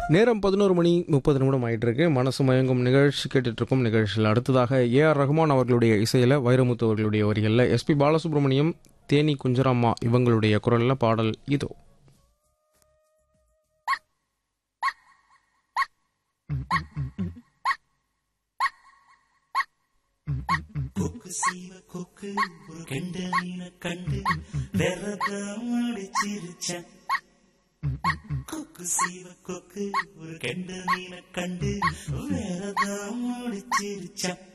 நேரம் பதினோரு மணி முப்பது நிமிடம் ஆயிட்டு இருக்கு மனசு மயங்கும் நிகழ்ச்சி கேட்டுட்டு இருக்கும் நிகழ்ச்சியில் அடுத்ததாக ஏ ஆர் ரஹ்மான் அவர்களுடைய இசையில வைரமுத்து அவர்களுடைய வரிகளில் எஸ்பி பாலசுப்ரமணியம் தேனி குஞ்சரம்மா இவங்களுடைய குரல்ல பாடல் இதோ கொக்கு சீவ கொக்கு ஒரு கெண்ட மீனை கண்டு விரதம் அடிச்சிருச்சான் கொக்கு சீவ கொக்கு ஒரு கெண்ட மீனை கண்டு விரதம் அடிச்சிருச்சான்